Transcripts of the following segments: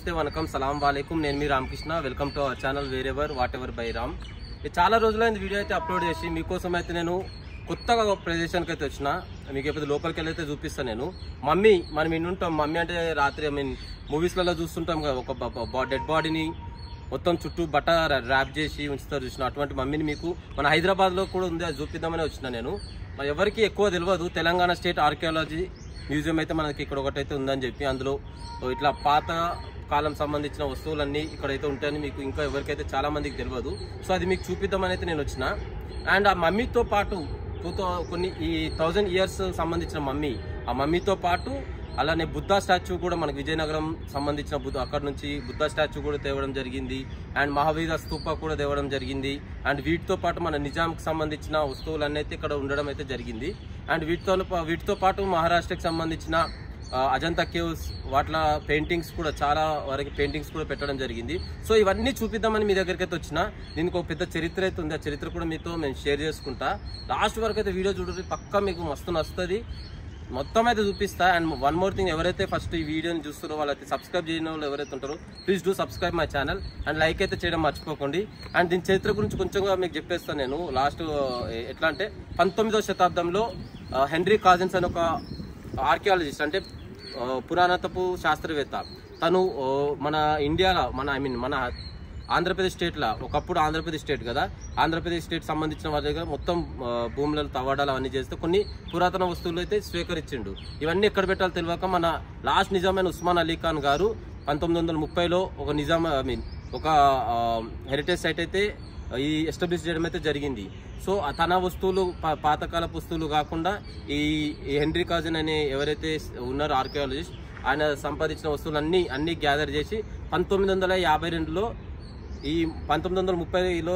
నమస్తే వనకం సలాం వాలేకుం నేను మీ Ramakrishna welcome to our channel wherever whatever bye Ram ఇది చాలా రోజులైంది వీడియో అయితే అప్లోడ్ చేసి మీకోసం అయితే నేను కొత్తగా ఒక ప్రదేశానికి అయితే వచ్చిన మీకు ఎప్పుడు లోపలికి వెళ్ళి అయితే చూపిస్తాను నేను మమ్మీ మనం ఇన్ని ఉంటాం మమ్మీ అంటే రాత్రి ఐ మీన్ మూవీస్లలో చూస్తుంటాం కదా ఒక డెడ్ బాడీని మొత్తం చుట్టూ బట్ట ర్యాప్ చేసి ఉంచుతారు చూసిన అటువంటి మమ్మీని మీకు మన హైదరాబాద్లో కూడా ఉంది అది చూపిద్దామని వచ్చిన నేను మరి ఎవరికి ఎక్కువ తెలియదు తెలంగాణ స్టేట్ ఆర్కియాలజీ మ్యూజియం అయితే మనకి ఇక్కడ ఒకటైతే ఉందని చెప్పి అందులో ఇట్లా పాత కాలం సంబంధించిన వస్తువులన్నీ ఇక్కడైతే ఉంటాయని మీకు ఇంకా ఎవరికైతే చాలా మందికి తెలియదు సో అది మీకు చూపిద్దామని అయితే నేను వచ్చిన అండ్ ఆ మమ్మీతో పాటు టూ కొన్ని ఈ థౌజండ్ ఇయర్స్ సంబంధించిన మమ్మీ ఆ మమ్మీతో పాటు అలానే బుద్ధ స్టాచ్యూ కూడా మనకి విజయనగరం సంబంధించిన బుద్ధ అక్కడ నుంచి బుద్ధ స్టాచ్యూ కూడా తేవడం జరిగింది అండ్ మహావీర స్తూప కూడా తేవడం జరిగింది అండ్ వీటితో పాటు మన నిజాంకి సంబంధించిన వస్తువులన్నీ అయితే ఇక్కడ ఉండడం అయితే జరిగింది అండ్ వీటితో వీటితో పాటు మహారాష్ట్రకి సంబంధించిన ఆ, అజంతా కేవ్స్ వాటిల పెయింటింగ్స్ కూడా చాలా వరకు పెయింటింగ్స్ కూడా పెట్టడం జరిగింది సో ఇవన్నీ చూపిద్దామని మీ దగ్గరికి అయితే వచ్చిన దీనికి ఒక పెద్ద చరిత్ర అయితే ఉంది ఆ చరిత్ర కూడా మీతో నేను షేర్ చేసుకుంటా లాస్ట్ వరకు అయితే వీడియో చూడండి పక్కా మీకు మస్తు నస్తుంది మొత్తం అయితే చూపిస్తా అండ్ వన్ మోర్ థింగ్ ఎవరైతే ఫస్ట్ ఈ వీడియోని చూస్తారో వాళ్ళైతే సబ్స్క్రైబ్ చేయని వాళ్ళు ఎవరైతే ఉంటారో please do subscribe my channel and like అయితే చేయడం మర్చిపోకండి అండ్ దీని చరిత్ర గురించి కొంచెంగా మీకు చెప్పేస్తాను నేను లాస్ట్ ఎట్లా అంటే పంతొమ్మిదవ శతాబ్దంలో ఆ, హెన్రీ కాజిన్స్ అని ఒక ఆర్కియాలజిస్ట్ అంటే ఆ, పురాణతపు శాస్త్రవేత్త తను ఆ, మన ఇండియాలో మన ఐ మీన్ మన ఆంధ్రప్రదేశ్ స్టేట్లో ఒకప్పుడు ఆంధ్రప్రదేశ్ స్టేట్ కదా ఆంధ్రప్రదేశ్ స్టేట్ సంబంధించిన వారి దగ్గర మొత్తం ఆ, భూములను తవ్వడాలు అవన్నీ చేస్తే కొన్ని పురాతన వస్తువులు అయితే స్వీకరించిండు ఇవన్నీ ఎక్కడ పెట్టాలో తెలియక మన లాస్ట్ నిజామైన ఉస్మాన్ అలీ ఖాన్ గారు పంతొమ్మిది వందల ముప్పైలో ఒక నిజాం ఐ మీన్ ఒక హెరిటేజ్ సైట్ అయితే ఈ ఎస్టాబ్లిష్ చేయడం అయితే జరిగింది సో ఆ తన వస్తువులు పా- పాతకాల వస్తువులు కాకుండా ఈ ఈ హెన్రీ కాజన్ అనే ఎవరైతే ఉన్నారో ఆర్కియాలజిస్ట్ ఆయన సంపాదించిన వస్తువులు అన్ని అన్ని గ్యాదర్ చేసి పంతొమ్మిది వందల యాభై రెండులో ఈ పంతొమ్మిది వందల ముప్పైలో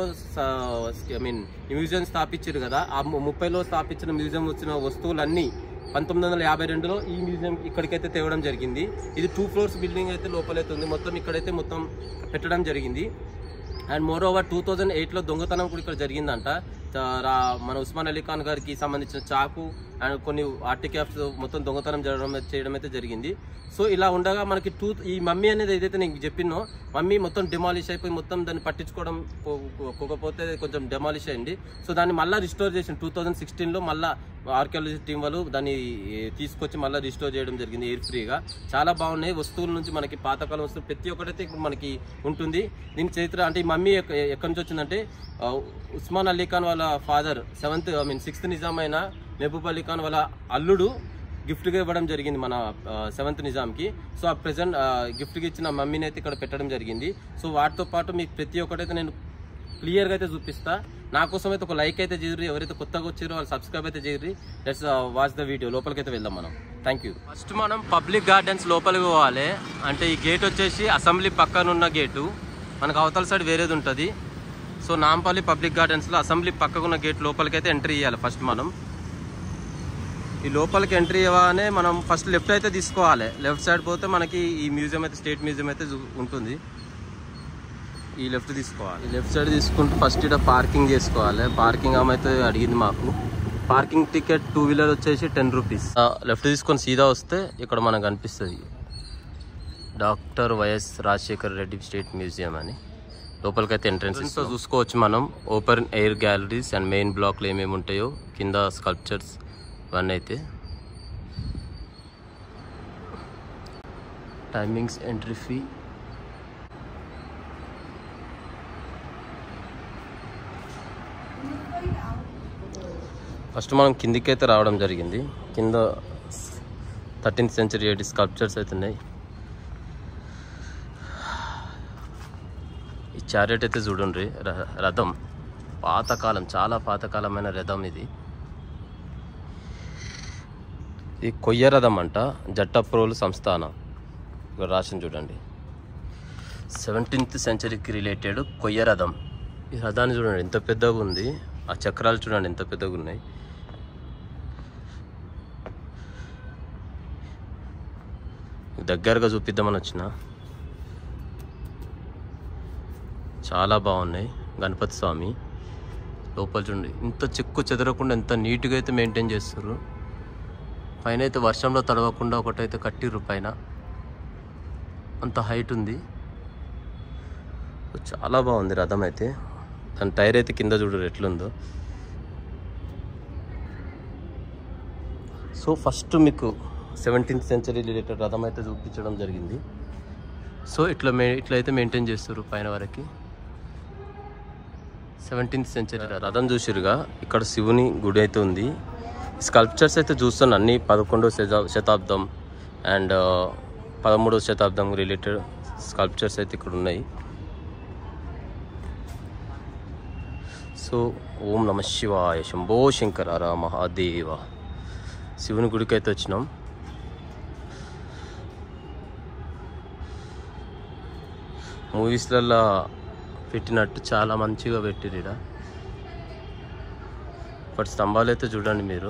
ఐ మీన్ మ్యూజియం స్థాపించారు కదా ఆ ము- ముప్పైలో స్థాపించిన మ్యూజియం వచ్చిన వస్తువులన్నీ పంతొమ్మిది వందల యాభై రెండులో ఈ మ్యూజియం ఇక్కడికైతే తేవడం జరిగింది ఇది టూ ఫ్లోర్స్ బిల్డింగ్ అయితే లోపలైతే ఉంది మొత్తం ఇక్కడైతే మొత్తం పెట్టడం జరిగింది and more over two thousand ఎయిట్లో దొంగతనం కూడా ఇక్కడ జరిగిందంట త- రా- మన ఉస్మాన్ అలీ ఖాన్ గారికి సంబంధించిన చాకు అండ్ కొన్ని ఆర్టికాఫ్ట్స్ మొత్తం దొంగతనం జరగడం చేయడం అయితే జరిగింది సో ఇలా ఉండగా మనకి టూ ఈ మమ్మీ అనేది ఏదైతే నేను చెప్పినో మమ్మీ మొత్తం డెమాలిష్ అయిపోయి మొత్తం దాన్ని పట్టించుకోవడం పో- పో- పోకపోతే కొంచెం డెమాలిష్ అయింది సో దాన్ని మళ్ళీ రిస్టోర్ చేసిన టూ థౌజండ్ సిక్స్టీన్లో మళ్ళీ ఆర్కియాలజీ టీం వాళ్ళు దాన్ని ఏ, తీసుకొచ్చి మళ్ళీ రిస్టోర్ చేయడం జరిగింది ఎయిర్ ఫ్రీగా చాలా బాగున్నాయి వస్తువుల నుంచి మనకి పాతకాలం వస్తువులు ప్రతి ఒక్కటైతే ఇప్పుడు మనకి ఉంటుంది దీని చరిత్ర అంటే ఈ మమ్మీ ఎక్క- ఎక్కడి నుంచి వచ్చిందంటే ఆ, ఉస్మాన్ అలీ ఖాన్ వాళ్ళ father seventh I mean sixth Nizam అయిన మెహబూబ్ అలీ ఖాన్ వాళ్ళ అల్లుడు గిఫ్ట్గా ఇవ్వడం జరిగింది మన సెవెంత్ నిజాంకి సో ఆ ప్రజెంట్ గిఫ్ట్గా ఇచ్చిన మమ్మీని అయితే ఇక్కడ పెట్టడం జరిగింది సో వాటితో పాటు మీకు ప్రతి ఒక్కటైతే నేను క్లియర్గా అయితే చూపిస్తా నా కోసం అయితే ఒక లైక్ అయితే చేయరు ఎవరైతే కొత్తగా వచ్చారో వాళ్ళు సబ్స్క్రైబ్ అయితే చేయరు లెట్స్ వాచ్ ద వీడియో లోపలికి అయితే వెళ్దాం మనం థ్యాంక్ యూ ఫస్ట్ మనం పబ్లిక్ గార్డెన్స్ లోపలికి పోవాలి అంటే ఈ గేట్ వచ్చేసి అసెంబ్లీ పక్కన ఉన్న గేటు మనకు అవతల సైడ్ వేరేది ఉంటుంది సో నాంపల్లి పబ్లిక్ గార్డెన్స్లో అసెంబ్లీ పక్కకు ఉన్న గేట్ లోపలికి అయితే ఎంట్రీ ఇవ్వాలి ఫస్ట్ మనం ఈ లోపలికి ఎంట్రీ ఇవ్వగానే మనం ఫస్ట్ లెఫ్ట్ అయితే తీసుకోవాలి లెఫ్ట్ సైడ్ పోతే మనకి ఈ మ్యూజియం అయితే స్టేట్ మ్యూజియం అయితే చూ- ఉంటుంది ఈ లెఫ్ట్ తీసుకోవాలి ఈ లెఫ్ట్ సైడ్ తీసుకుంటూ ఫస్ట్ ఇక్కడ పార్కింగ్ చేసుకోవాలి పార్కింగ్ ఆమె అయితే అడిగింది మాకు పార్కింగ్ టికెట్ టూ వీలర్ వచ్చేసి టెన్ రూపీస్ లెఫ్ట్ తీసుకొని సీదా వస్తే ఇక్కడ మనకు కనిపిస్తుంది doctor YS Rajasekhar Reddy state museum అని లోపలికైతే ఎంట్రన్స్ చూసుకోవచ్చు మనం open air galleries and main బ్లాక్లో ఏమేమి ఉంటాయో కింద స్కల్ప్చర్స్ ఇవన్నీ అయితే టైమింగ్స్ ఎంట్రీ ఫీ ఫస్ట్ మనం కిందికి అయితే రావడం జరిగింది కింద థర్టీన్త్ సెంచరీ ఎయిటీ స్కల్ప్చర్స్ అయితే ఉన్నాయి ఈ చారియట్ అయితే చూడండి ర- రథం పాతకాలం చాలా పాతకాలమైన రథం ఇది ఇది కొయ్య రథం అంట జట్టప్రోలు సంస్థానం ఇక్కడ రాసింది చూడండి సెవెంటీన్త్ సెంచరీకి రిలేటెడ్ కొయ్య రథం ఈ రథాన్ని చూడండి ఎంత పెద్దగా ఉంది ఆ చక్రాలు చూడండి ఎంత పెద్దగా ఉన్నాయి దగ్గరగా చూపిద్దామని వచ్చిన చాలా బాగున్నాయి గణపతి స్వామి లోపల చూడండి ఇంత చెక్కు చెదరకుండా ఎంత నీట్గా అయితే మెయింటైన్ చేస్తారు పైన అయితే వర్షంలో తడవకుండా ఒకటైతే కట్టిర్రు పైన అంత హైట్ ఉంది చాలా బాగుంది రథం అయితే దాని టైర్ అయితే కింద చూడరు ఎట్లుందో సో ఫస్ట్ మీకు సెవెంటీన్త్ సెంచరీ రిలేటెడ్ రథం అయితే చూపించడం జరిగింది సో ఇట్లా మే ఇట్లా అయితే మెయింటైన్ చేస్తారు పైన వరకు సెవెంటీన్త్ సెంచరీ రథం చూసిరుగా ఇక్కడ శివుని గుడి అయితే ఉంది స్కల్ప్చర్స్ అయితే చూస్తాను అన్ని పదకొండవ శతా- శతాబ్దం అండ్ పదమూడవ శతాబ్దం రిలేటెడ్ స్కల్ప్చర్స్ అయితే ఇక్కడ ఉన్నాయి సో ఓం నమ శివాయ శంభో శంకర హర మహాదేవ శివుని గుడికి అయితే వచ్చినాం మూవీస్లలో పెట్టినట్టు చాలా మంచిగా పెట్టిరు ఈడ ఇప్పటి స్తంభాలు అయితే చూడండి మీరు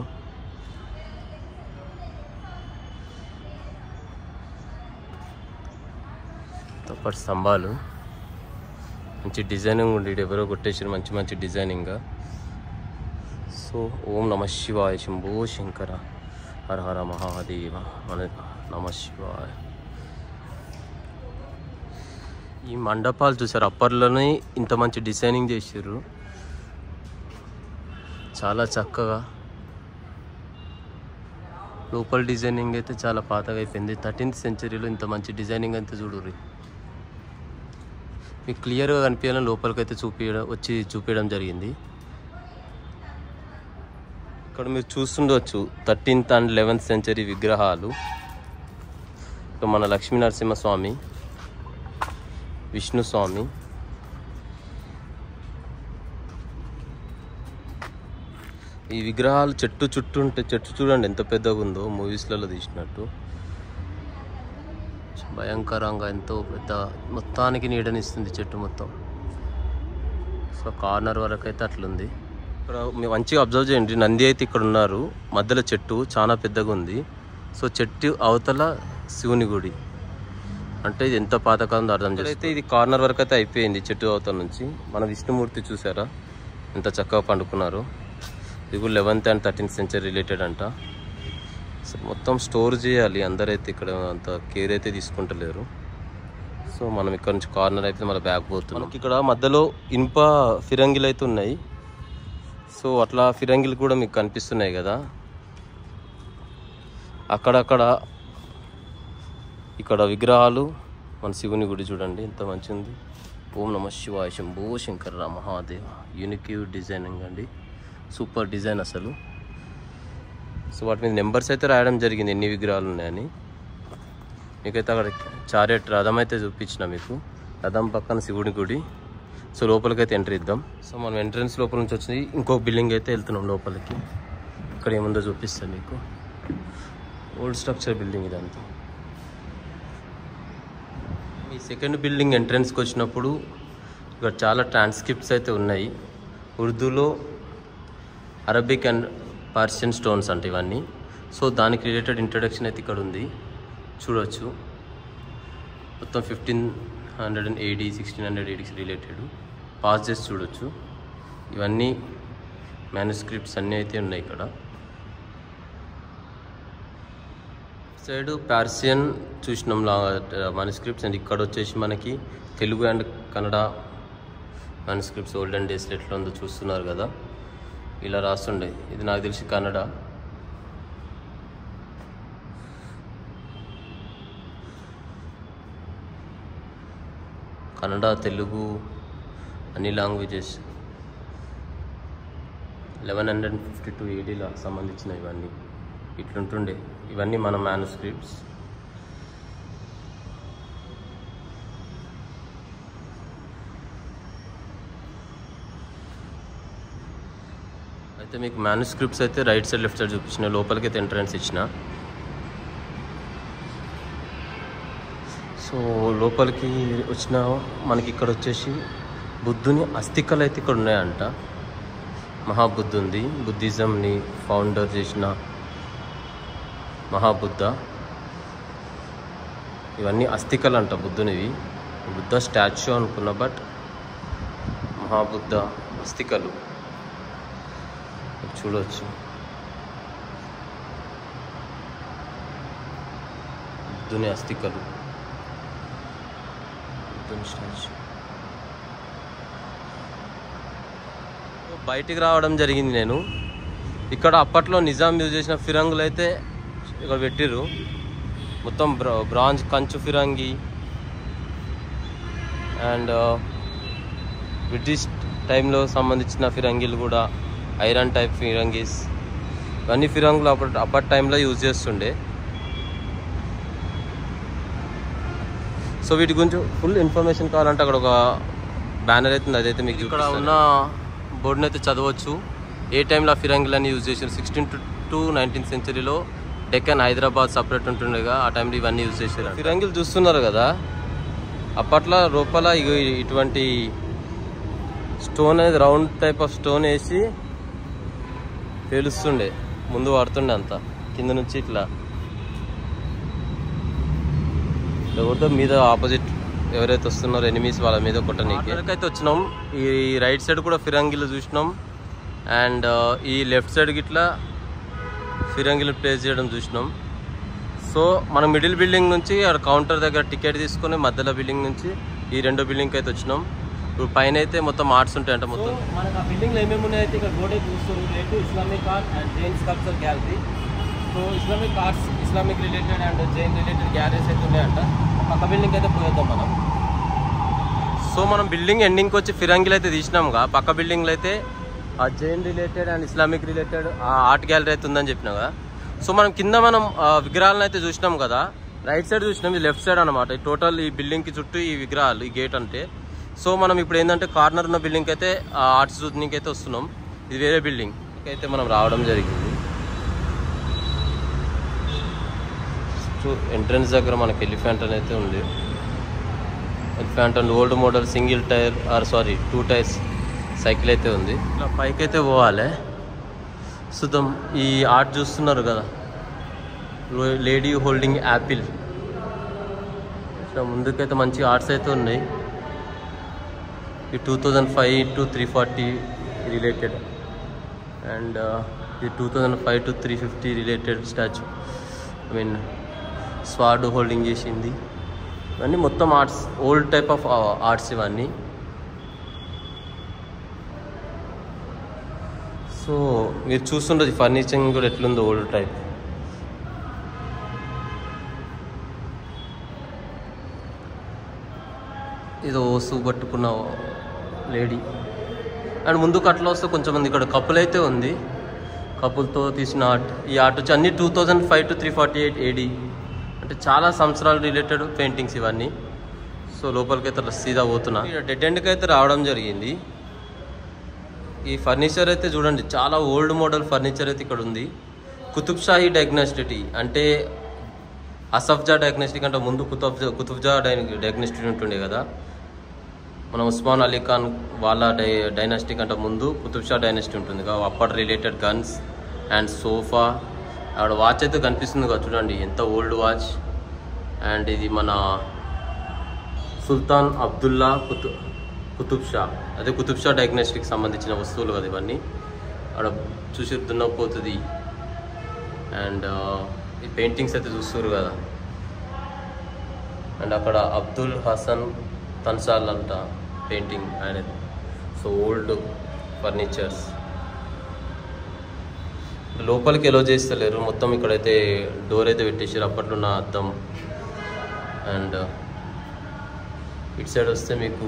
ఇప్పటి స్తంభాలు మంచి డిజైనింగ్ ఉండి ఈడ ఎవరో కొట్టేసారు మంచి మంచి డిజైనింగ్గా సో ఓం నమ శివాయ శంభో శంకర హర హర మహాదేవ మన నమ శివాయ ఈ మండపాలు చూసారు అప్పర్లోనే ఇంత మంచి డిజైనింగ్ చేసారు చాలా చక్కగా లోపల డిజైనింగ్ అయితే చాలా పాతగా అయిపోయింది థర్టీన్త్ సెంచరీలో ఇంత మంచి డిజైనింగ్ అయితే చూడుర్రి మీకు క్లియర్గా కనిపించాలని లోపలికి అయితే చూపించడం వచ్చి చూపించడం జరిగింది ఇక్కడ మీరు చూస్తుండొచ్చు థర్టీన్త్ అండ్ లెవెన్త్ సెంచరీ విగ్రహాలు ఇక్కడ మన లక్ష్మీ నరసింహస్వామి విష్ణు స్వామి ఈ విగ్రహాలు చెట్టు చుట్టూ ఉంటే చెట్టు చూడండి ఎంత పెద్దగా ఉందో మూవీస్లలో తీసినట్టు భయంకరంగా ఎంతో పెద్ద మొత్తానికి నీడనిస్తుంది చెట్టు మొత్తం సో కార్నర్ వరకు అయితే అట్లుంది ఇక్కడ మీరు మంచిగా అబ్జర్వ్ చేయండి నంది అయితే ఇక్కడ ఉన్నారు మధ్యలో చెట్టు చాలా పెద్దగా ఉంది సో చెట్టు అవతల శివుని గుడి అంటే ఇది ఎంత పాతకాలం అర్థం చేస్తే ఇది కార్నర్ వరకు అయితే అయిపోయింది చెట్టు అవతల నుంచి మన విష్ణుమూర్తి చూసారా ఎంత చక్కగా పండుకున్నారు ఇది కూడా eleventh and thirteenth century related అంట సో మొత్తం స్టోర్ చేయాలి అందరైతే ఇక్కడ అంత కేర్ అయితే తీసుకుంటలేరు సో మనం ఇక్కడ నుంచి కార్నర్ అయితే మన బ్యాగ్ పోతున్నాం మనకి ఇక్కడ మధ్యలో ఇనుప ఫిరంగిలు అయితే ఉన్నాయి సో అట్లా ఫిరంగిలు కూడా మీకు కనిపిస్తున్నాయి కదా అక్కడక్కడ ఇక్కడ విగ్రహాలు మన శివుని గుడి చూడండి ఎంత మంచిగా ఉంది ఓం నమ శివాయ శంభో శంకర మహాదేవ యూనిక్ డిజైనింగ్ అండి సూపర్ డిజైన్ అసలు సో వాటి మీద నెంబర్స్ అయితే రాయడం జరిగింది ఎన్ని విగ్రహాలు ఉన్నాయని మీకైతే అక్కడ చారెట్ రథం అయితే చూపించిన మీకు రథం పక్కన శివుడి గుడి సో లోపలికైతే ఎంట్రీ ఇద్దాం సో మనం ఎంట్రన్స్ లోపల నుంచి వచ్చి ఇంకో బిల్డింగ్ అయితే వెళ్తున్నాం లోపలికి ఇక్కడ ఏముందో చూపిస్తాను మీకు ఓల్డ్ స్ట్రక్చర్ బిల్డింగ్ ఇదంతా ఈ సెకండ్ బిల్డింగ్ ఎంట్రన్స్కి వచ్చినప్పుడు ఇక్కడ చాలా ట్రాన్స్క్రిప్ట్స్ అయితే ఉన్నాయి ఉర్దూలో అరబిక్ అండ్ పర్షియన్ స్టోన్స్ అంటే ఇవన్నీ సో దానికి రిలేటెడ్ ఇంట్రడక్షన్ అయితే ఇక్కడ ఉంది చూడొచ్చు మొత్తం fifteen hundred and eighty sixteen hundred eighties related pause చేసి చూడొచ్చు ఇవన్నీ మ్యానుస్క్రిప్ట్స్ అన్నీ అయితే ఉన్నాయి ఇక్కడ సైడ్ పార్సియన్ చూసినాం మ్యానుస్క్రిప్ట్స్ అండ్ ఇక్కడ వచ్చేసి మనకి Telugu and Kannada manuscripts olden డేస్లో ఎట్లా ఉందో చూస్తున్నారు కదా ఇలా రాస్తుండే ఇది నాకు తెలిసి కన్నడ కన్నడ తెలుగు అన్ని languages eleven hundred fifty two ఏడీలో సంబంధించిన ఇవన్నీ ఇట్లుంటుండే ఇవన్నీ మన మ్యానుస్క్రిప్ట్స్ అయితే మీకు మ్యానుస్క్రిప్ట్స్ అయితే రైట్ సైడ్ లెఫ్ట్ సైడ్ చూపించిన లోపలికి అయితే ఎంట్రన్స్ ఇచ్చిన సో లోపలికి వచ్చిన మనకి ఇక్కడ వచ్చేసి బుద్ధుని అస్థికలు అయితే ఇక్కడ ఉన్నాయంట మహాబుద్ధ ఉంది బుద్ధిజంని ఫౌండర్ చేసిన మహాబుద్ధ ఇవన్నీ అస్థికలు అంట బుద్ధునివి బుద్ధ స్టాచ్యూ అనుకున్నా బట్ మహాబుద్ధ అస్థికలు చూడవచ్చు బుద్ధుని అస్థికలు బుద్ధుని స్టాచ్యూ బయటికి రావడం జరిగింది నేను ఇక్కడ అప్పట్లో నిజాం యూజ్ చేసిన ఫిరంగులు అయితే ఇక్కడ పెట్టిర్రు మొత్తం బ్రా బ్రాంజ్ కంచు ఫిరంగి అండ్ బ్రిటిష్ టైంలో సంబంధించిన ఫిరంగిలు కూడా ఐరన్ టైప్ ఫిరంగీస్ ఇవన్నీ ఫిరంగులు అప్పటి అప్పటి టైంలో యూజ్ చేస్తుండే సో వీటి గురించి ఫుల్ ఇన్ఫర్మేషన్ కావాలంటే అక్కడ ఒక బ్యానర్ అయితే ఉంది అదైతే మీకు ఇక్కడ ఉన్న బోర్డుని అయితే చదవచ్చు ఏ టైంలో ఆ ఫిరంగిలని యూజ్ చేసారు సిక్స్టీన్ టు టు నైన్టీన్త్ సెంచరీలో డెక్కన్ హైదరాబాద్ సపరేట్ ఉంటుండేగా ఆ టైంలో ఇవన్నీ యూజ్ చేశారు ఫిరంగిలు చూస్తున్నారు కదా అప్పట్లో లోపల ఇగో ఇటువంటి స్టోన్ అనేది రౌండ్ టైప్ ఆఫ్ స్టోన్ వేసి పేలుస్తుండే ముందు వాడుతుండే అంత కింద నుంచి ఇట్లా లేకపోతే మీద ఆపోజిట్ ఎవరైతే వస్తున్నారో ఎనిమీస్ వాళ్ళ మీద కొట్టనీకి అయితే వచ్చినాం ఈ రైట్ సైడ్ కూడా ఫిరంగిలు చూసినాం అండ్ ఈ లెఫ్ట్ సైడ్ గిట్లా ఫిరంగిలు ప్లేస్ చేయడం చూసినాం సో మనం మిడిల్ బిల్డింగ్ నుంచి ఆడ కౌంటర్ దగ్గర టికెట్ తీసుకొని మధ్యలో బిల్డింగ్ నుంచి ఈ రెండో బిల్డింగ్కి అయితే వచ్చినాం ఇప్పుడు పైన అయితే మొత్తం ఆర్ట్స్ ఉంటాయంట మొత్తం మనకు ఆ బిల్డింగ్లో ఏమేమి ఉన్నాయైతే ఇక్కడ బోర్డే చూస్తారు రేటు Islamic art and Jain sculpture gallery so Islamic arts Islamic related and Jain related galleries అయితే ఉన్నాయంట పక్క బిల్డింగ్ అయితే పోయేద్దాం మనం సో మనం బిల్డింగ్ ఎండింగ్కి వచ్చి ఫిరంగిలు అయితే తీసినాంగా పక్క బిల్డింగ్లో అయితే ఆ Jain related and Islamic related ఆ ఆర్ట్ గ్యాలరీ అయితే ఉందని చెప్పినాం కదా సో మనం కింద మనం ఆ, విగ్రహాలను అయితే చూసినాం కదా రైట్ సైడ్ చూసినాం ఇది లెఫ్ట్ సైడ్ అనమాట టోటల్ ఈ బిల్డింగ్కి చుట్టూ ఈ విగ్రహాలు ఈ గేట్ అంటే సో మనం ఇప్పుడు ఏంటంటే కార్నర్ ఉన్న బిల్డింగ్కి అయితే ఆ ఆర్ట్స్ చూడడానికి అయితే వస్తున్నాం ఇది వేరే బిల్డింగ్ అయితే మనం రావడం జరిగింది ఎంట్రన్స్ దగ్గర మనకి ఎలిఫెంట్ అని అయితే ఉంది elephant and old model single tyre or sorry two tyres cycle అయితే ఉంది ఇట్లా పైకి అయితే పోవాలి సుతం ఈ ఆర్ట్ చూస్తున్నారు కదా లేడీ హోల్డింగ్ యాపిల్ ఇట్లా ముందుకైతే మంచి ఆర్ట్స్ అయితే ఉన్నాయి ఈ two thousand five to three forty related and ఈ two thousand five to three fifty related statue I mean sword holding చేసింది ఇవన్నీ మొత్తం arts old type of arts ఇవన్నీ సో మీరు చూస్తుండదు ఫర్నిచరింగ్ కూడా ఎట్లుందో ఓల్డ్ టైప్ ఇది ఓసు పట్టుకున్న లేడీ అండ్ ముందుకు అట్లా వస్తే కొంచెం మంది ఇక్కడ కప్పులు అయితే ఉంది కప్పులతో తీసిన ఆర్ట్ ఈ ఆర్ట్ వచ్చి అన్ని two thousand five to three forty eight AD అంటే చాలా సంవత్సరాలు రిలేటెడ్ పెయింటింగ్స్ ఇవన్నీ సో లోపలికి అయితే అట్లా సీదా పోతున్నా డెడ్ ఎండ్కి అయితే రావడం జరిగింది ఈ ఫర్నిచర్ అయితే చూడండి చాలా ఓల్డ్ మోడల్ ఫర్నిచర్ అయితే ఇక్కడ ఉంది కుతుబ్ షాహీ డయాగ్నోస్టిటీ అంటే అసఫ్జా డయాగ్నోస్టిక్ అంటే ముందు కుతుబ్ కుతుబ్జా డై డయాగ్నోస్టిక్ ఉంటుండే కదా మన ఉస్మాన్ అలీ ఖాన్ వాళ్ళ డై డైనాస్టిక్ అంటే ముందు కుతుబ్ షా డైనాస్టీ ఉంటుంది కదా అప్పటి రిలేటెడ్ గన్స్ అండ్ సోఫా ఆవిడ వాచ్ అయితే కనిపిస్తుంది కదా చూడండి ఎంత ఓల్డ్ వాచ్ అండ్ ఇది మన సుల్తాన్ అబ్దుల్లా కుతు కుతుబ్ షా అదే కుతుబ్ షా డయాగ్నోస్టిక్ సంబంధించిన వస్తువులు కదా ఇవన్నీ అక్కడ చూసి దున్నపోతుంది అండ్ ఈ పెయింటింగ్స్ అయితే చూస్తారు కదా అండ్ అక్కడ అబ్దుల్ హసన్ తన్సాల్ అంట పెయింటింగ్ ఆయనది సో ఓల్డ్ ఫర్నిచర్స్ లోపలికి ఎలో చేస్తలేరు మొత్తం ఇక్కడైతే డోర్ అయితే పెట్టేసారు అప్పట్లో ఉన్న అద్దం అండ్ ఇటు సైడ్ వస్తే మీకు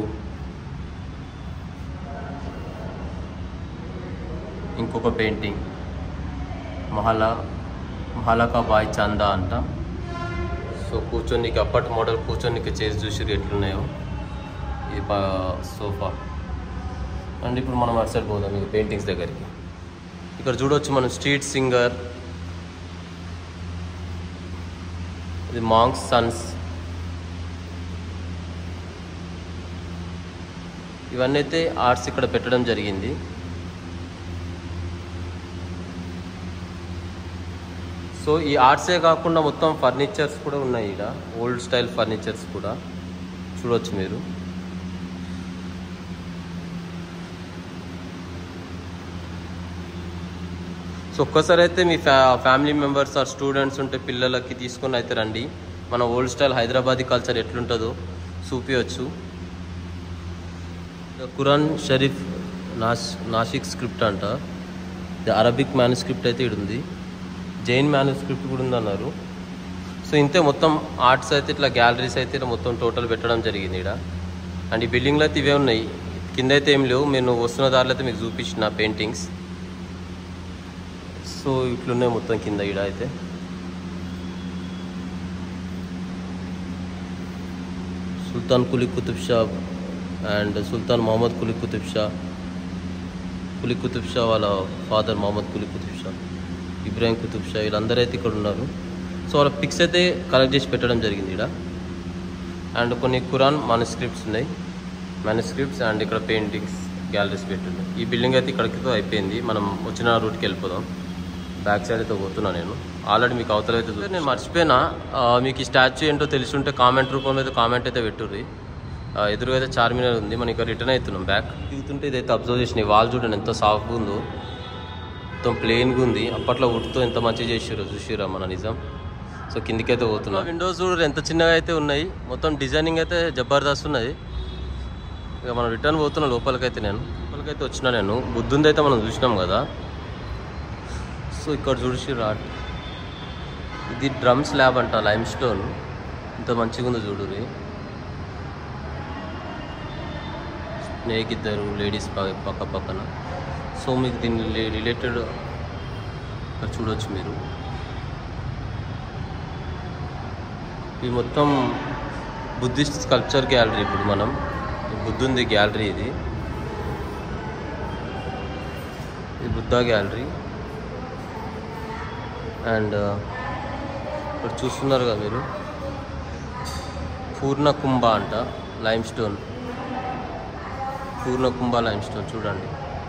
ఇంకొక పెయింటింగ్ మహలా మహాలకా బాయ్ చందా అంట సో కూర్చొనికి అప్పటి మోడల్ కూర్చొనికి చేసి చూసి ఎట్లున్నాయో ఇది బా- సోఫా అండ్ ఇప్పుడు మనం అటు సైడ్ పోదాం మీకు పెయింటింగ్స్ దగ్గరికి ఇక్కడ చూడొచ్చు మనం స్ట్రీట్ సింగర్ ఇది మాంగ్స్ సన్స్ ఇవన్నీ అయితే ఆర్ట్స్ ఇక్కడ పెట్టడం జరిగింది సో ఈ ఆర్ట్సే కాకుండా మొత్తం ఫర్నిచర్స్ కూడా ఉన్నాయి ఇక్కడ ఓల్డ్ స్టైల్ ఫర్నిచర్స్ కూడా చూడొచ్చు మీరు సో ఒక్కసారి అయితే మీ ఫ్యా ఫ్యామిలీ మెంబర్స్ ఆర్ స్టూడెంట్స్ ఉంటే పిల్లలకి తీసుకొని అయితే రండి మన ఓల్డ్ స్టైల్ హైదరాబాదీ కల్చర్ ఎట్లుంటుందో చూపించవచ్చు ఖురాన్ షరీఫ్ నాస్ నాసిక్ స్క్రిప్ట్ అంట ఇది అరబిక్ మ్యానుస్క్రిప్ట్ అయితే ఇక్కడ ఉంది జైన్ మ్యానుస్క్రిప్ట్ కూడా ఉంది అన్నారు సో ఇంతే మొత్తం ఆర్ట్స్ అయితే ఇట్లా గ్యాలరీస్ అయితే ఇట్లా మొత్తం టోటల్ పెట్టడం జరిగింది ఇక్కడ అండ్ ఈ బిల్డింగ్లో అయితే ఇవే ఉన్నాయి కింద అయితే ఏం లేవు నేను వస్తున్న దారిలో అయితే మీకు చూపించిన పెయింటింగ్స్ సో ఇట్లున్నాయి మొత్తం కింద ఇక్కడ అయితే సుల్తాన్ కులీ కుతుబ్ షా అండ్ సుల్తాన్ మొహమ్మద్ కులీ కుతుబ్ షా కులీ కుతుబ్ షా వాళ్ళ ఫాదర్ మొహమ్మద్ కులీ కుతుబ్ షా ఇబ్రాహిం కుతుబ్ షా వీళ్ళందరూ అయితే ఇక్కడ ఉన్నారు సో వాళ్ళ పిక్స్ అయితే కలెక్ట్ చేసి పెట్టడం జరిగింది ఇక్కడ అండ్ కొన్ని ఖురాన్ మానుస్క్రిప్ట్స్ ఉన్నాయి మానుస్క్రిప్ట్స్ అండ్ ఇక్కడ పెయింటింగ్స్ గ్యాలరీస్ పెట్టున్నాయి ఈ బిల్డింగ్ అయితే ఇక్కడికి అయిపోయింది మనం వచ్చిన రూట్కి వెళ్ళిపోదాం బ్యాక్ సైడ్ అయితే పోతున్నా నేను ఆల్రెడీ మీకు అవతల అయితే చూస్తే నేను మర్చిపోయినా ఆ, మీకు ఈ స్టాచ్యూ ఏంటో తెలిసి ఉంటే కామెంట్ రూపంలో అయితే కామెంట్ అయితే పెట్టుర్రి ఆ, ఎదురుగా అయితే చార్మినార్ ఉంది మనం ఇక్కడ రిటర్న్ అవుతున్నాం బ్యాక్ దిగుతుంటే ఇదైతే అబ్జర్వ్ చేసిన ఈ వాల్ చూడండి ఎంత సాఫ్ట్గా ఉందో మొత్తం ప్లెయిన్గా ఉంది అప్పట్లో వుడ్తో ఎంత మంచిగా చేసారో చూసిరా మన నిజం సో కిందికైతే పోతున్నా విండోస్ చూడరు ఎంత చిన్నగా అయితే ఉన్నాయి మొత్తం డిజైనింగ్ అయితే జబర్దస్త్ ఉన్నది ఇక మనం రిటర్న్ పోతున్నాం లోపలికైతే నేను లోపలికైతే వచ్చినా నేను బుద్ధుంది అయితే మనం చూసినాం కదా సో ఇక్కడ చూసి రాట్ ఇది డ్రమ్స్ ల్యాబ్ అంట లైమ్ స్టోన్ ఇంత మంచిగా ఉందో చూడురి స్నేక్ ఇద్దరు లేడీస్ పక్క పక్కన సో మీకు దీని రిలేటెడ్ ఇక్కడ చూడొచ్చు మీరు ఇది మొత్తం బుద్ధిస్ట్ స్కల్ప్చర్ గ్యాలరీ ఇప్పుడు మనం బుద్ధుంది గ్యాలరీ ఇది ఇది బుద్ధ గ్యాలరీ అండ్ ఇక్కడ చూస్తున్నారు కదా మీరు పూర్ణ కుంభ అంట limestone Purna Kumbha limestone చూడండి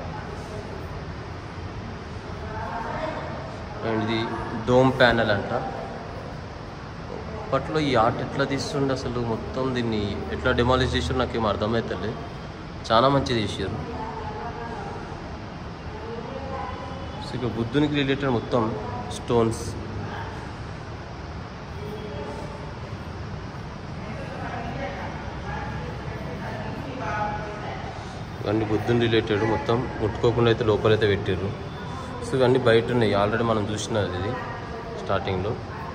అండ్ ఇది డోమ్ ప్యానెల్ అంట అప్పట్లో ఈ ఆర్ట్ ఎట్లా తీస్తుండే అసలు మొత్తం దీన్ని ఎట్లా డెమాలిష్ చేసారు నాకు ఏం అర్థమవుతలే చాలా మంచిది చేసారు సో ఇక బుద్ధునికి రిలేటెడ్ మొత్తం స్టోన్స్ ఇవన్నీ బుద్ధుని రిలేటెడ్ మొత్తం ముట్టుకోకుండా అయితే లోపలైతే పెట్టారు సో ఇవన్నీ బయట ఉన్నాయి ఆల్రెడీ మనం చూసినది ఇది స్టార్టింగ్లో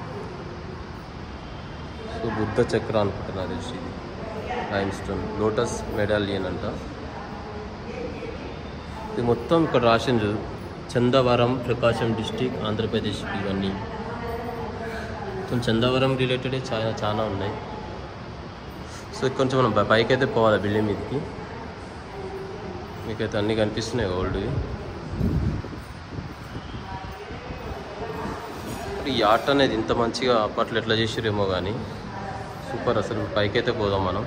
సో బుద్ధ చక్ర అనుకుంటున్నా తెలిసి ఇది లైమ్ స్టోన్ లోటస్ మెడాలియన్ అంట ఇది మొత్తం ఇక్కడ రాసింది చూడు. చందవరం ప్రకాశం డిస్టిక్ ఆంధ్రప్రదేశ్ ఇవన్నీ మొత్తం చందవరం రిలేటెడ్ చాలా చాలా ఉన్నాయి సో ఇక్కడ నుంచి మనం పైకి అయితే పోవాలి బిల్డింగ్ మీదకి మీకైతే అన్నీ కనిపిస్తున్నాయి ఓల్డ్వి ఈ ఆర్ట్ అనేది ఇంత మంచిగా అప్పట్లో ఎట్లా చేసిరేమో కానీ సూపర్ అసలు పైకైతే పోదాం మనం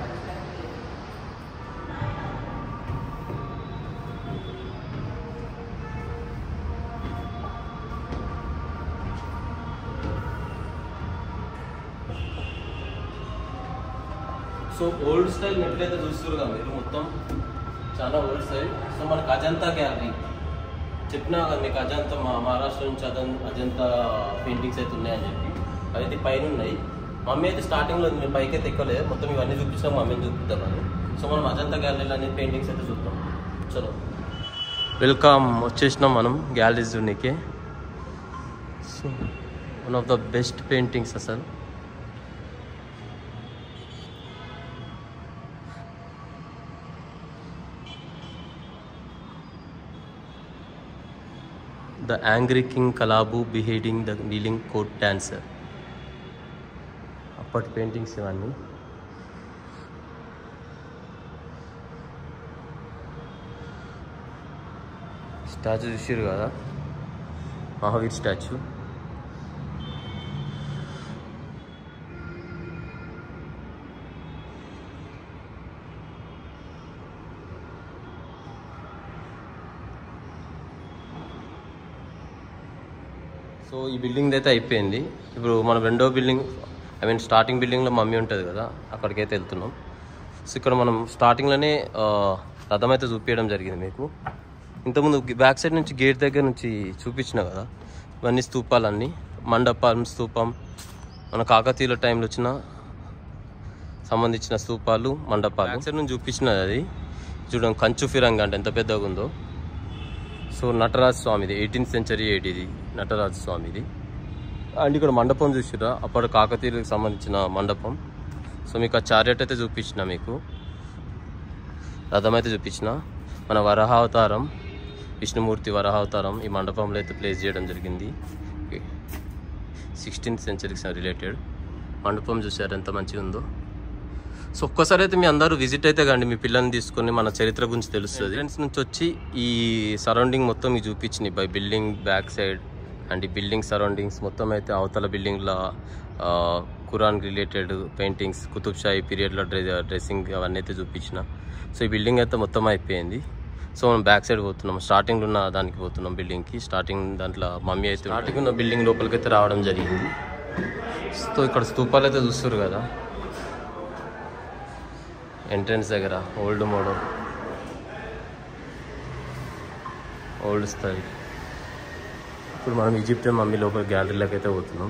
సో ఓల్డ్ స్టైల్ ఎట్లయితే చూస్తారు కదా మీరు మొత్తం చాలా ఓల్డ్ స్టైల్ సో మనకు అజంతా గ్యాలరీ చెప్పినా కదా మీకు అజంతా మా మహారాష్ట్ర నుంచి అజం అజంతా పెయింటింగ్స్ అయితే ఉన్నాయని చెప్పి అయితే పైన ఉన్నాయి మమ్మీ అయితే స్టార్టింగ్లో ఉంది మేము పైకి అయితే ఎక్కలేదు మొత్తం ఇవన్నీ చూపిస్తాం మమ్మీని చూపిస్తామని సో మనం అజంతా గ్యాలరీలో అన్ని పెయింటింగ్స్ అయితే చూద్దాం చలో వెల్కమ్ వచ్చేసినాం మనం గ్యాలరీస్ చూడనీకి so one of the best paintings అసలు ద యాంగ్రీ కింగ్ కలాబు beheading the kneeling court dancer అప్పటి పెయింటింగ్స్ ఇవన్నీ స్టాచ్యూ చూసారు కదా మహావీర్ స్టాచ్యూ సో ఈ బిల్డింగ్ అయితే అయిపోయింది ఇప్పుడు మనం రెండో బిల్డింగ్ ఐ మీన్ స్టార్టింగ్ బిల్డింగ్లో మమ్మీ ఉంటుంది కదా అక్కడికైతే వెళ్తున్నాం సో ఇక్కడ మనం స్టార్టింగ్లోనే ఆ, రథం అయితే చూపించడం జరిగింది మీకు ఇంతకుముందు బ్యాక్ సైడ్ నుంచి గేట్ దగ్గర నుంచి చూపించిన కదా ఇవన్నీ స్తూపాలన్నీ మండపం స్తూపం మన కాకతీయుల టైంలో వచ్చిన సంబంధించిన స్తూపాలు మండపాలు బ్యాక్ సైడ్ నుంచి చూపించినది అది చూడండి కంచు ఫిరంగి అంటే ఎంత పెద్దగా ఉందో సో నటరాజ స్వామిది ఎయిటీన్త్ సెంచరీ ఎయిట్ ఇది నటరాజ స్వామిది అండ్ ఇక్కడ మండపం చూసిరా అప్పటి కాకతీయులకు సంబంధించిన మండపం సో మీకు ఆ చారియట్ అయితే చూపించిన మీకు రథం అయితే చూపించిన మన వరహావతారం విష్ణుమూర్తి వరహావతారం ఈ మండపంలో అయితే ప్లేస్ చేయడం జరిగింది సిక్స్టీన్త్ సెంచరీకి రిలేటెడ్ మండపం చూసారు ఎంత మంచిగా ఉందో సో ఒక్కసారి అయితే మీ అందరూ విజిట్ అయితే కండి మీ పిల్లల్ని తీసుకొని మన చరిత్ర గురించి తెలుస్తుంది ఫ్రెండ్స్ నుంచి వచ్చి ఈ సరౌండింగ్ మొత్తం మీకు చూపించింది by building back side and ఈ బిల్డింగ్ సరౌండింగ్స్ మొత్తం అయితే అవతల బిల్డింగ్లో కురాన్ రిలేటెడ్ పెయింటింగ్స్ కుతుబ్ షాహీ పీరియడ్లో డ్రె డ్రెస్సింగ్ అవన్నీ అయితే చూపించిన సో ఈ బిల్డింగ్ అయితే మొత్తం అయిపోయింది సో మనం బ్యాక్ సైడ్ పోతున్నాం స్టార్టింగ్ ఉన్న దానికి పోతున్నాం బిల్డింగ్కి స్టార్టింగ్ దాంట్లో మమ్మీ అయితే స్టార్టింగ్ ఉన్న బిల్డింగ్ లోపలికి అయితే రావడం జరిగింది సో ఇక్కడ స్తూపాలు అయితే చూస్తారు కదా ఎంట్రన్స్ దగ్గర ఓల్డ్ మోడల్ ఓల్డ్ స్టైల్ ఇప్పుడు మనం ఈజిప్టియన్ మమ్మీ లోపల గ్యాలరీలోకి అయితే పోతున్నాం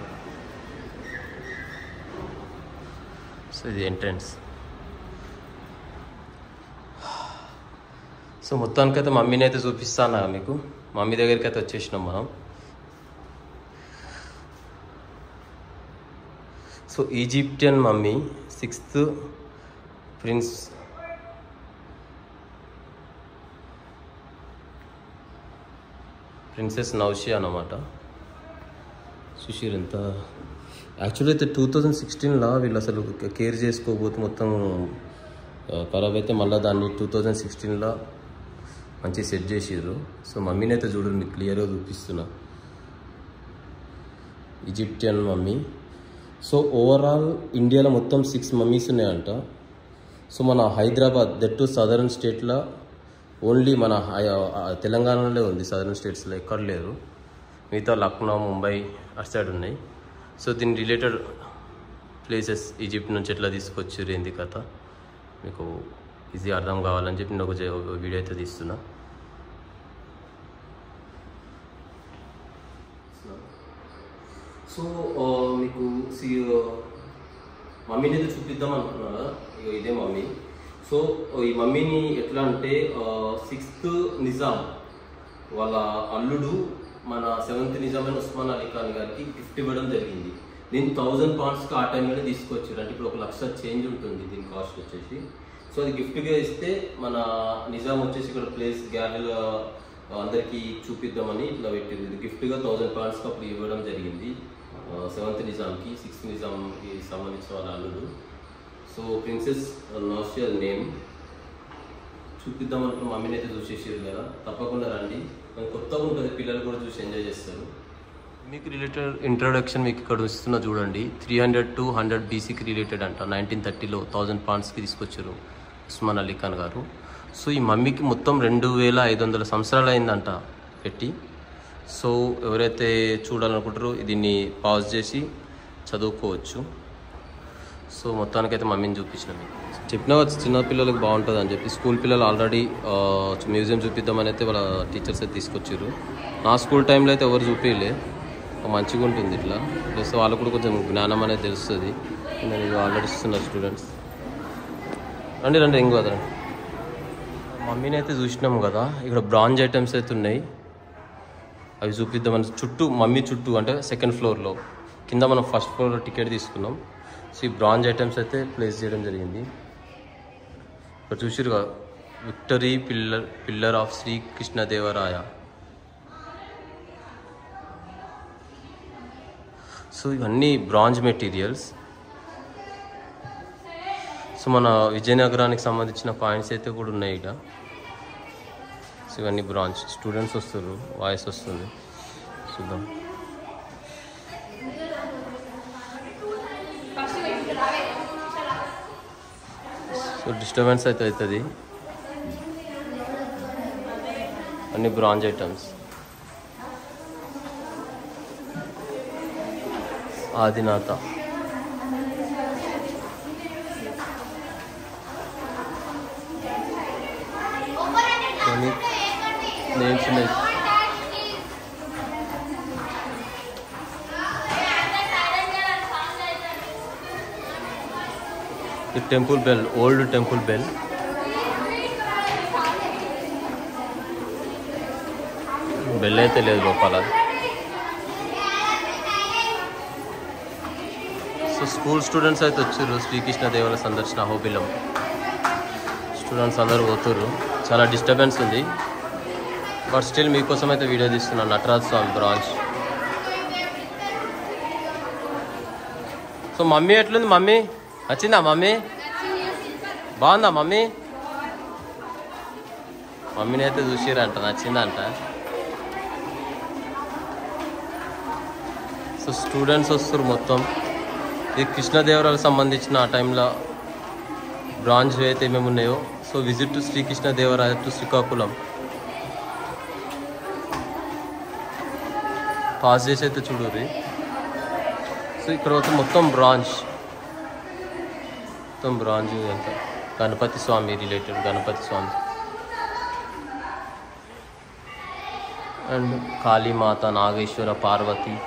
సో ఇది ఎంట్రన్స్ సో మొత్తానికైతే మమ్మీని అయితే చూపిస్తాను మీకు మమ్మీ దగ్గరికి అయితే వచ్చేసినాం మనం so Egyptian mummy sixth prince princess నౌషి అన్నమాట సుషీర్ ఎంత యాక్చువల్లీ అయితే టూ థౌజండ్ సిక్స్టీన్లో వీళ్ళు అసలు కేర్ చేసుకోబోతు మొత్తం ఆ, ఖరాబ్ అయితే మళ్ళీ దాన్ని టూ థౌజండ్ సిక్స్టీన్లో మంచి సెట్ చేసిర్రు సో మమ్మీని అయితే చూడండి మీకు క్లియర్గా చూపిస్తున్నా ఈజిప్టియన్ మమ్మీ సో ఓవరాల్ ఇండియాలో మొత్తం సిక్స్ మమ్మీస్ ఉన్నాయంట సో మన హైదరాబాద్ దట్ టు సదరన్ స్టేట్లో ఓన్లీ మన హై- ఆ, తెలంగాణలో ఉంది సదరన్ స్టేట్స్లో ఎక్కడ లేరు మిగతా లక్నో ముంబై అటు సైడ్ ఉన్నాయి సో దీని రిలేటెడ్ ప్లేసెస్ ఈజిప్ట్ నుంచి ఎట్లా తీసుకొచ్చారు ఏంది కథ మీకు ఈజీ అర్థం కావాలని చెప్పి నేను ఒక జే- ఒక వీడియో అయితే తీస్తున్నా సో ఆ, మీకు సి మమ్మీని అయితే చూపిద్దాం అనుకున్నారా ఇగో ఇదే మమ్మీ సో ఈ మమ్మీని ఎట్లా అంటే సిక్స్త్ నిజాం వాళ్ళ అల్లుడు మన సెవెంత్ నిజాం అయిన ఉస్మాన్ అలీ ఖాన్ గారికి గిఫ్ట్ ఇవ్వడం జరిగింది దీన్ని థౌజండ్ పాయింట్స్కి ఆ టైంలోనే తీసుకొచ్చారు అంటే ఇప్పుడు ఒక లక్ష చేంజ్ ఉంటుంది దీని కాస్ట్ వచ్చేసి సో అది గిఫ్ట్గా ఇస్తే మన నిజాం వచ్చేసి ఇక్కడ ప్లేస్ గ్యాలరీలో అందరికీ చూపిద్దామని ఇట్లా పెట్టింది ఇది గిఫ్ట్గా థౌజండ్ పాయింట్స్కి అప్పుడు ఇవ్వడం జరిగింది సెవెంత్ నిజాంకి సిక్స్త్ నిజాంకి సంబంధించిన వాళ్ళ అల్లుడు సో ప్రిన్సెస్ నౌషియర్ నేమ్ చూపిద్దాం అనుకున్న మమ్మీని అయితే చూసేసారు కదా తప్పకుండా రండి మరి కొత్తగా ఉంటుంది పిల్లలు కూడా చూసి ఎంజాయ్ చేస్తారు మీకు రిలేటెడ్ ఇంట్రొడక్షన్ మీకు ఇక్కడ ఇస్తున్నా చూడండి త్రీ హండ్రెడ్ టు హండ్రెడ్ బీసీకి రిలేటెడ్ అంట నైన్టీన్ థర్టీలో థౌజండ్ పాయింట్స్కి తీసుకొచ్చారు ఉస్మాన్ అలీ ఖాన్ గారు సో ఈ మమ్మీకి మొత్తం రెండు వేల ఐదు వందల సంవత్సరాలు అయిందంట పెట్టి సో ఎవరైతే చూడాలనుకుంటారో దీన్ని పాజ్ చేసి చదువుకోవచ్చు సో మొత్తానికైతే మమ్మీని చూపించిన మీకు చెప్పినా కదా చిన్న పిల్లలకు బాగుంటుంది అని చెప్పి స్కూల్ పిల్లలు ఆల్రెడీ మ్యూజియం చూపిద్దామని అయితే వాళ్ళ టీచర్స్ అయితే తీసుకొచ్చారు నా స్కూల్ టైంలో అయితే ఎవరు చూపించలే మంచిగా ఉంటుంది ఇట్లా ప్లస్ వాళ్ళకు కూడా కొంచెం జ్ఞానం అనేది తెలుస్తుంది నేను ఇది ఆల్రెడీ ఇస్తున్నారు స్టూడెంట్స్ రండి రండి ఇంకో రండి మమ్మీని అయితే చూసినాము కదా ఇక్కడ బ్రాంజ్ ఐటమ్స్ అయితే ఉన్నాయి అవి చూపిద్దామని చుట్టూ మమ్మీ చుట్టూ అంటే సెకండ్ ఫ్లోర్లో కింద మనం ఫస్ట్ ఫ్లోర్లో టికెట్ తీసుకున్నాం సో ఈ బ్రాంజ్ ఐటమ్స్ అయితే ప్లేస్ చేయడం జరిగింది ఇక్కడ చూసిరుగా victory pillar pillar of Srikrishnadevaraya so ఇవన్నీ బ్రాంజ్ మెటీరియల్స్ సో మన విజయనగరానికి సంబంధించిన పాయింట్స్ అయితే కూడా ఉన్నాయి ఇక సో ఇవన్నీ బ్రాంచ్ స్టూడెంట్స్ వస్తారు వాయిస్ వస్తుంది చూద్దాం సో డిస్టర్బెన్స్ అయితే అవుతుంది అన్ని బ్రాంజ్ ఐటమ్స్ ఆదినాథ కొన్ని నేమ్స్ ఉన్నాయి ఈ temple bell old temple bell bell అయితే లేదు లోపల సో స్కూల్ స్టూడెంట్స్ అయితే వచ్చారు శ్రీకృష్ణ దేవాలయ సందర్శన హోబిలం స్టూడెంట్స్ అందరూ పోతుర్రు చాలా డిస్టర్బెన్స్ ఉంది బట్ స్టిల్ మీకోసం అయితే వీడియో తీస్తున్నాను Nataraj Swami bronze so mummy ఎట్లుంది మమ్మీ వచ్చిందా మమ్మీ బాగుందా మమ్మీ మమ్మీని అయితే చూసిరంట నచ్చిందంట సో స్టూడెంట్స్ వస్తారు మొత్తం ఇది కృష్ణదేవరాలకు సంబంధించిన ఆ టైంలో బ్రాంచ్ అయితే ఏమేమి ఉన్నాయో so visit to Srikrishnadevaraya to Srikakulam pause చేసి అయితే చూడుర్రి సో ఇక్కడ వచ్చి మొత్తం బ్రాంచ్ మొత్తం బ్రాంచ్ ఇదంతా Ganapati Swami related Ganapati Swami and Kalimata Nageshwara Parvati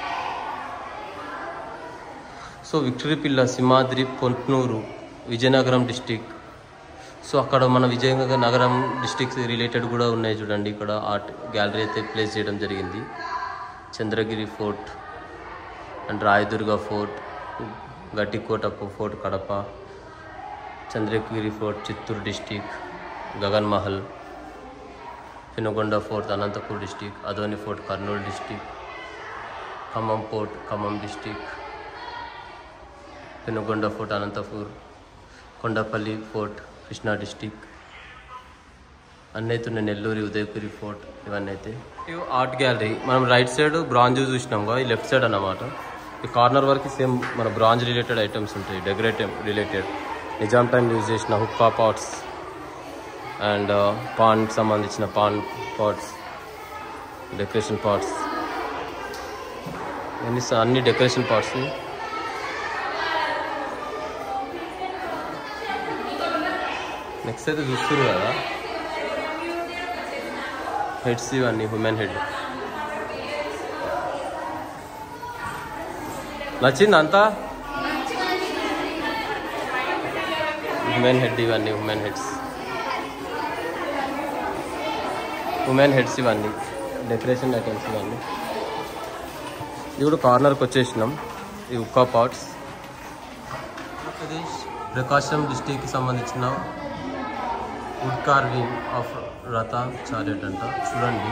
so victory పిల్ల సింహాద్రి పొంట్నూరు విజయనగరం డిస్టిక్ సో అక్కడ మన విజయనగరం నగరం డిస్టిక్ రిలేటెడ్ కూడా ఉన్నాయి చూడండి ఇక్కడ ఆర్ట్ గ్యాలరీ అయితే ప్లేస్ చేయడం జరిగింది Chandragiri fort and Rayadurga fort Gattikota fort Kadapa Chandragiri fort Chittoor district Gagan Mahal Penukonda fort Anantapur district Adoni fort Kurnool district Khammam fort Khammam district Penukonda fort Anantapur Kondapalli fort Krishna district అన్నీ అయితే ఉన్నాయి నెల్లూరి ఉదయగిరి ఫోర్ట్ ఇవన్నీ అయితే ఇవి ఆర్ట్ గ్యాలరీ మనం రైట్ సైడ్ బ్రాంజ్ చూసినాం కదా ఈ లెఫ్ట్ సైడ్ అన్నమాట ఈ కార్నర్ వరకు సేమ్ మన బ్రాంజ్ రిలేటెడ్ ఐటమ్స్ ఉంటాయి decorative related Nizam time use చేసిన హుక్కా పాట్స్ అండ్ పాన్ సంబంధించిన పాన్ పాట్స్ డెకరేషన్ పాట్స్ అన్ని అన్ని డెకరేషన్ పార్ట్స్ నెక్స్ట్ అయితే చూస్తారు కదా హెడ్స్ ఇవన్నీ హ్యూమన్ హెడ్ నచ్చింది అంతా హ్యూమన్ హెడ్ ఇవన్నీ హ్యూమన్ హెడ్స్ హ్యూమన్ హెడ్స్ ఇవన్నీ డెకరేషన్ ఐటమ్స్ ఇవన్నీ ఇది కూడా కార్నర్కి వచ్చేసినాం ఈ ఉక్కా పాట్స్ ఆంధ్రప్రదేశ్ ప్రకాశం డిస్టిక్కి సంబంధించిన వుడ్ కార్వింగ్ ఆఫ్ రథ చారియట్ అంట చూడండి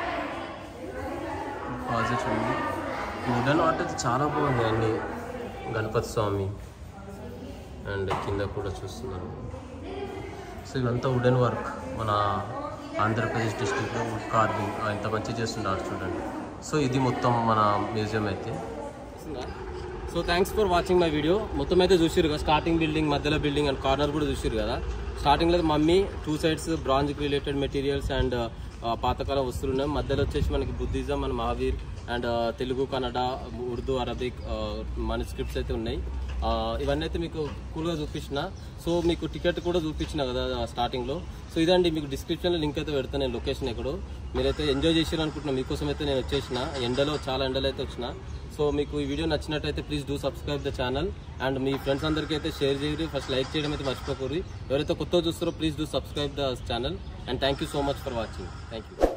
పాజిటివ్ చూడండి వుడెన్ ఆర్ట్ అయితే చాలా బాగుంది అన్ని గణపతి స్వామి అండ్ కింద కూడా చూస్తున్నారు సో ఇవంతా వుడెన్ వర్క్ మన ఆంధ్రప్రదేశ్ డిస్టిక్లో వుడ్ కార్వింగ్ ఎంత మంచి చేస్తున్నారు చూడండి సో ఇది మొత్తం మన మ్యూజియం అయితే so thanks for watching my video మొత్తం అయితే చూసిరు కదా స్టార్టింగ్ బిల్డింగ్ మధ్యలో బిల్డింగ్ అండ్ కార్నర్ కూడా చూసిరు కదా స్టార్టింగ్లో మమ్మీ టూ సైడ్స్ బ్రాంజ్కి రిలేటెడ్ మెటీరియల్స్ అండ్ పాతకాలం వస్తువులు ఉన్నాయి మధ్యలో వచ్చేసి మనకి Buddhism and Mahavir and Telugu Kannada Urdu Arabic మన స్క్రిప్ట్స్ అయితే ఉన్నాయి ఆ, ఇవన్నీ అయితే మీకు కూల్గా చూపించిన సో మీకు టికెట్ కూడా చూపించిన కదా స్టార్టింగ్లో సో ఇదండి మీకు డిస్క్రిప్షన్లో లింక్ అయితే పెడతాను నేను లొకేషన్ ఎక్కడో మీరైతే ఎంజాయ్ చేసారు అనుకుంటున్నా మీకోసం అయితే నేను వచ్చేసిన ఎండలో చాలా ఎండలో అయితే వచ్చిన సో మీకు ఈ వీడియో నచ్చినట్టయితే please do subscribe the channel and మీ ఫ్రెండ్స్ అందరికీ అయితే షేర్ చేయండి ఫస్ట్ లైక్ చేయడం అయితే మర్చిపోకూరి ఎవరైతే కొత్త చూస్తారో please do subscribe the channel and thank you so much for watching thank you